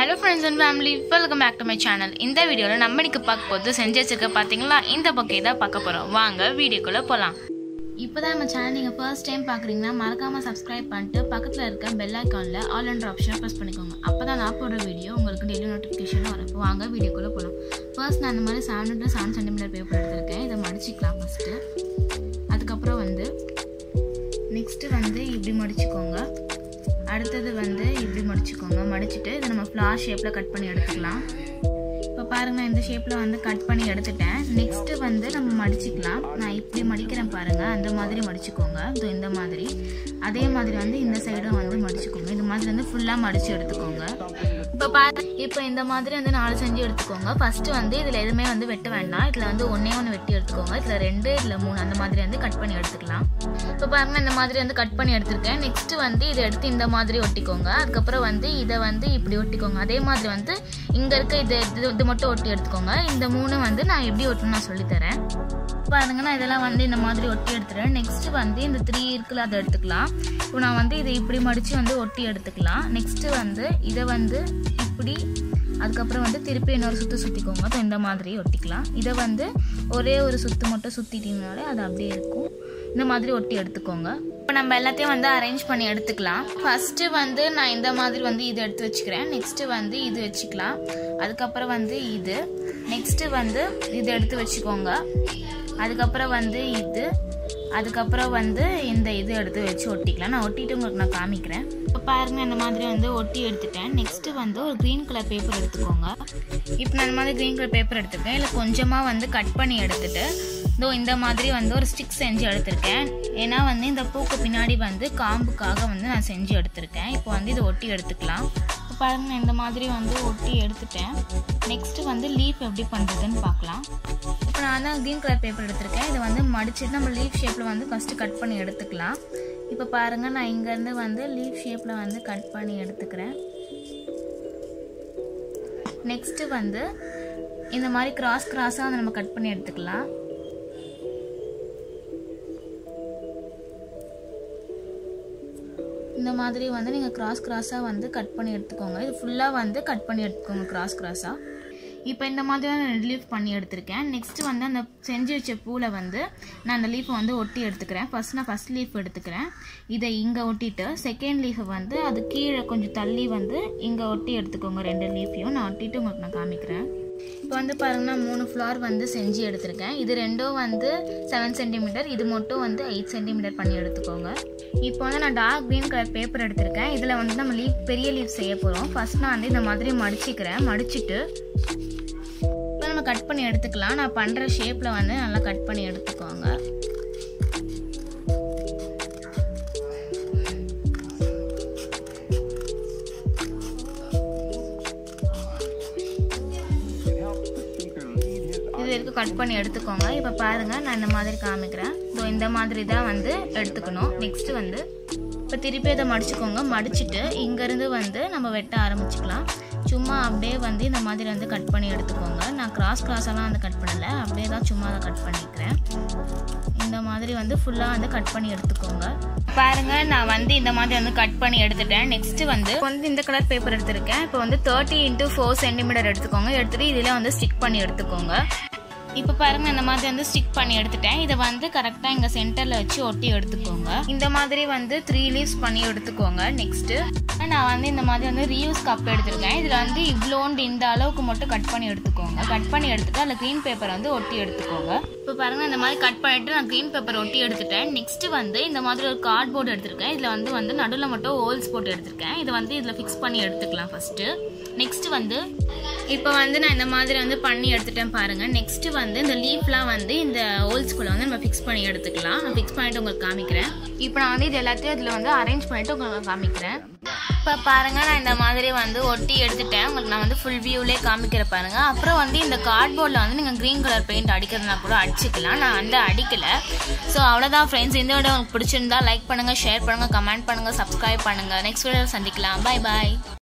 hello friends and family welcome back to my channel இந்த வீடியோவில் நம்ம இன்னைக்கு பார்க்க போது செஞ்சு வச்சிருக்க பார்த்தீங்களா இந்த பக்கை தான் பார்க்க போகிறோம் வாங்க வீடியோக்குள்ளே போகலாம் இப்போ தான் நம்ம சேனல் நீங்கள் ஃபர்ஸ்ட் டைம் பார்க்குறீங்கன்னா மறக்காமல் சப்ஸ்கிரைப் பண்ணிட்டு பக்கத்தில் இருக்க பெல் ஐக்கானில் ஆல் அண்ட் ஆப்ஷனை ப்ரெஸ் பண்ணிக்கோங்க அப்போ தான் நான் போடுற வீடியோ உங்களுக்கு டெய்லி நோட்டிஃபிகேஷன் வரும் இப்போ வாங்க வீடியோக்குள்ளே போகலாம் ஃபர்ஸ்ட் நான் இந்த மாதிரி seven hundred seven centimetre paper எடுத்திருக்கேன் இதை மடிச்சிக்கலாம் ஃபஸ்ட்டு அதுக்கப்புறம் வந்து நெக்ஸ்ட்டு வந்து இப்படி மடிச்சுக்கோங்க அடுத்தது வந்து இப்படி மடிச்சுக்கோங்க மடிச்சுட்டு இதை நம்ம ஃப்ளார் ஷேப்பில் கட் பண்ணி எடுத்துக்கலாம் இப்போ பாருங்க நான் இந்த ஷேப்பில் வந்து கட் பண்ணி எடுத்துட்டேன் நெக்ஸ்ட்டு வந்து நம்ம மடிச்சுக்கலாம் நான் இப்படி மடிக்கிறேன் பாருங்க அந்த மாதிரி மடிச்சுக்கோங்க இதோ இந்த மாதிரி அதே மாதிரி வந்து இந்த சைடும் வந்து மடிச்சுக்கோங்க இந்த மாதிரி வந்து ஃபுல்லாக மடிச்சு எடுத்துக்கோங்க இப்போ பாரு இப்போ இந்த மாதிரி வந்து நாலு செஞ்சு எடுத்துக்கோங்க ஃபர்ஸ்ட் வந்து இதில் எதுவுமே வந்து வெட்ட வேண்டாம் இதில் வந்து ஒன்றே ஒன்று வெட்டி எடுத்துக்கோங்க இதில் ரெண்டு இதில் மூணு அந்த மாதிரி வந்து கட் பண்ணி எடுத்துக்கலாம் இப்போ பாருங்க இந்த மாதிரி வந்து கட் பண்ணி எடுத்திருக்கேன் நெக்ஸ்ட் வந்து இதை எடுத்து இந்த மாதிரி ஒட்டிக்கோங்க அதுக்கப்புறம் வந்து இதை வந்து இப்படி ஒட்டிக்கோங்க அதே மாதிரி வந்து இங்கே இருக்க இது இது இது மட்டும் ஒட்டி எடுத்துக்கோங்க இந்த மூணு வந்து நான் எப்படி ஒட்டணும் நான் சொல்லித்தரேன் பாருங்க நான் இதெல்லாம் வந்து இந்த மாதிரி ஒட்டி எடுத்துறேன் நெக்ஸ்ட் வந்து இந்த த்ரீ இருக்குல்ல அதை எடுத்துக்கலாம் இப்போ நான் வந்து இதை இப்படி மடித்து வந்து ஒட்டி எடுத்துக்கலாம் நெக்ஸ்ட் வந்து இதை வந்து இப்படி அதுக்கப்புறம் வந்து திருப்பி இன்னொரு சுற்று சுற்றிக்கோங்க ஸோ இந்த மாதிரி ஒட்டிக்கலாம் இதை வந்து ஒரே ஒரு சுற்று மட்டும் சுற்றிட்டீங்கனாலே அது அப்படியே இருக்கும் இந்த மாதிரி ஒட்டி எடுத்துக்கோங்க இப்போ நம்ம எல்லாத்தையும் வந்து அரேஞ்ச் பண்ணி எடுத்துக்கலாம் ஃபஸ்ட்டு வந்து நான் இந்த மாதிரி வந்து இது எடுத்து வச்சுக்கிறேன் நெக்ஸ்ட்டு வந்து இது வச்சுக்கலாம் அதுக்கப்புறம் வந்து இது நெக்ஸ்ட்டு வந்து இது எடுத்து வச்சுக்கோங்க அதுக்கப்புறம் வந்து இது அதுக்கப்புறம் வந்து இந்த இது எடுத்து வச்சு ஒட்டிக்கலாம் நான் ஒட்டிட்டு உங்களுக்கு நான் காமிக்கிறேன் இப்போ பாருங்க இந்த மாதிரி வந்து ஒட்டி எடுத்துட்டேன் நெக்ஸ்ட்டு வந்து ஒரு க்ரீன் கலர் பேப்பர் எடுத்துக்கோங்க இப்போ நான் இந்த மாதிரி க்ரீன் கலர் பேப்பர் எடுத்துருக்கேன் இல்லை கொஞ்சமாக வந்து கட் பண்ணி எடுத்துட்டு இதோ இந்த மாதிரி வந்து ஒரு ஸ்டிக் செஞ்சு எடுத்திருக்கேன் ஏன்னா வந்து இந்த பூக்கு பின்னாடி வந்து காம்புக்காக வந்து நான் செஞ்சு எடுத்திருக்கேன் இப்போ வந்து இதை ஒட்டி எடுத்துக்கலாம் இப்போ பாருங்க நான் இந்த மாதிரி வந்து ஒட்டி எடுத்துட்டேன் நெக்ஸ்ட்டு வந்து லீஃப் எப்படி பண்ணுறதுன்னு பார்க்கலாம் இப்போ நான் தான் க்ரீன் கலர் பேப்பர் எடுத்திருக்கேன் இதை வந்து மடிச்சுட்டு நம்ம லீஃப் ஷேப்பில் வந்து ஃபஸ்ட்டு கட் பண்ணி எடுத்துக்கலாம் இப்போ பாருங்கள் நான் இங்கேருந்து வந்து லீஃப் ஷேப்பில் வந்து கட் பண்ணி எடுத்துக்கிறேன் நெக்ஸ்ட்டு வந்து இந்த மாதிரி கிராஸ் கிராஸாக வந்து நம்ம கட் பண்ணி எடுத்துக்கலாம் இந்த மாதிரி வந்து நீங்கள் கிராஸ் கிராஸாக வந்து கட் பண்ணி எடுத்துக்கோங்க இது ஃபுல்லாக வந்து கட் பண்ணி எடுத்துக்கோங்க கிராஸ் கிராஸாக இப்போ இந்த மாதிரி நான் ரெண்டு லீஃப் பண்ணி எடுத்திருக்கேன் நெக்ஸ்ட் வந்து அந்த செஞ்சு வச்ச பூவில் வந்து நான் அந்த லீஃபை வந்து ஒட்டி எடுத்துக்கிறேன் ஃபர்ஸ்ட் நான் ஃபஸ்ட் லீஃப் எடுத்துக்கிறேன் இதை இங்கே ஒட்டிட்டு செகண்ட் லீஃபை வந்து அது கீழே கொஞ்சம் தள்ளி வந்து இங்கே ஒட்டி எடுத்துக்கோங்க ரெண்டு லீஃபையும் நான் ஒட்டிட்டு உங்களுக்கு நான் காமிக்கிறேன் இப்போ வந்து பாருங்கன்னா மூணு ஃப்ளார் வந்து செஞ்சு எடுத்திருக்கேன் இது ரெண்டும் வந்து செவன் சென்டிமீட்டர் இது மட்டும் வந்து எயிட் சென்டிமீட்டர் பண்ணி எடுத்துக்கோங்க இப்போ வந்து நான் டார்க் க்ரீன் கலர் பேப்பர் எடுத்திருக்கேன் இதில் வந்து நம்ம லீஃப் பெரிய லீஃப் செய்ய போகிறோம் ஃபர்ஸ்ட் நான் வந்து இந்த மாதிரி மடிச்சிக்கிறேன் மடிச்சிட்டு இப்போ நம்ம கட் பண்ணி எடுத்துக்கலாம் நான் பண்ணுற ஷேப்பில் வந்து நல்லா கட் பண்ணி எடுத்துக்கோங்க இது வரைக்கும் கட் பண்ணி எடுத்துக்கோங்க இப்போ பாருங்க நான் இந்த மாதிரி காமிக்கிறேன் ஸோ இந்த மாதிரி தான் வந்து எடுத்துக்கணும் நெக்ஸ்ட் வந்து இப்போ திருப்பி அதை மடிச்சுக்கோங்க மடிச்சுட்டு இங்கேருந்து வந்து நம்ம வெட்ட ஆரம்பிச்சுக்கலாம் சும்மா அப்படியே வந்து இந்த மாதிரி வந்து கட் பண்ணி எடுத்துக்கோங்க நான் கிராஸ் கிராஸெல்லாம் வந்து கட் பண்ணலை அப்படியே தான் சும்மா அதை கட் பண்ணிக்கிறேன் இந்த மாதிரி வந்து ஃபுல்லாக வந்து கட் பண்ணி எடுத்துக்கோங்க பாருங்க நான் வந்து இந்த மாதிரி வந்து கட் பண்ணி எடுத்துட்டேன் நெக்ஸ்ட் வந்து வந்து இந்த கலர் பேப்பர் எடுத்திருக்கேன் இப்போ வந்து தேர்ட்டி இன்ட்டு ஃபோர் சென்டிமீட்டர் எடுத்துக்கோங்க எடுத்துட்டு இதில் வந்து ஸ்டிக் பண்ணி எடுத்துக்கோங்க இப்போ பாருங்க இந்த மாதிரி வந்து ஸ்டிக் பண்ணி எடுத்துட்டேன் இதை வந்து கரெக்டாக இங்கே சென்டரில் வச்சு ஒட்டி எடுத்துக்கோங்க இந்த மாதிரி வந்து த்ரீ லீவ்ஸ் பண்ணி எடுத்துக்கோங்க நெக்ஸ்ட்டு நான் வந்து இந்த மாதிரி வந்து ரீயூஸ் கப் எடுத்திருக்கேன் இதில் வந்து இவ்வளோண்டு இந்த அளவுக்கு மட்டும் கட் பண்ணி எடுத்துக்கோங்க கட் பண்ணி எடுத்துட்டு அதில் க்ரீன் பேப்பர் வந்து ஒட்டி எடுத்துக்கோங்க இப்போ பாருங்க இந்த மாதிரி கட் பண்ணிட்டு நான் க்ரீன் பேப்பர் ஒட்டி எடுத்துட்டேன் நெக்ஸ்ட் வந்து இந்த மாதிரி ஒரு கார்ட் போர்டு எடுத்திருக்கேன் இதில் வந்து வந்து நடுவில் மட்டும் ஹோல்ஸ் போட்டு எடுத்திருக்கேன் இதை வந்து இதில் ஃபிக்ஸ் பண்ணி எடுத்துக்கலாம் ஃபஸ்ட்டு நெக்ஸ்ட் வந்து இப்போ வந்து நான் இந்த மாதிரி வந்து பண்ணி எடுத்துட்டேன் பாருங்க நெக்ஸ்ட் வந்து இந்த லீஃப்லாம் வந்து இந்த ஹோல்ஸ்குள்ள வந்து நம்ம ஃபிக்ஸ் பண்ணி எடுத்துக்கலாம் நான் ஃபிக்ஸ் பண்ணிட்டு உங்களுக்கு காமிக்கிறேன் இப்போ நான் வந்து இது எல்லாத்தையும் இதில் வந்து அரேஞ்ச் பண்ணிட்டு உங்களுக்கு காமிக்கிறேன் இப்போ பாருங்க நான் இந்த மாதிரி வந்து ஒட்டி எடுத்துட்டேன் உங்களுக்கு நான் வந்து ஃபுல் வியூலேயே காமிக்கிற பாருங்க அப்புறம் வந்து இந்த கார்ட்போர்டில் வந்து நீங்கள் க்ரீன் கலர் பெயிண்ட் அடிக்கிறதுனா கூட அடிச்சுக்கலாம் நான் வந்து அடிக்கல ஸோ அவ்வளோதான் ஃப்ரெண்ட்ஸ் இந்த வீடியோ உங்களுக்கு பிடிச்சிருந்தா லைக் பண்ணுங்கள் ஷேர் பண்ணுங்கள் கமெண்ட் பண்ணுங்கள் சப்ஸ்கிரைப் பண்ணுங்கள் நெக்ஸ்ட் வீடியோவில் சந்திக்கலாம் பாய் பாய்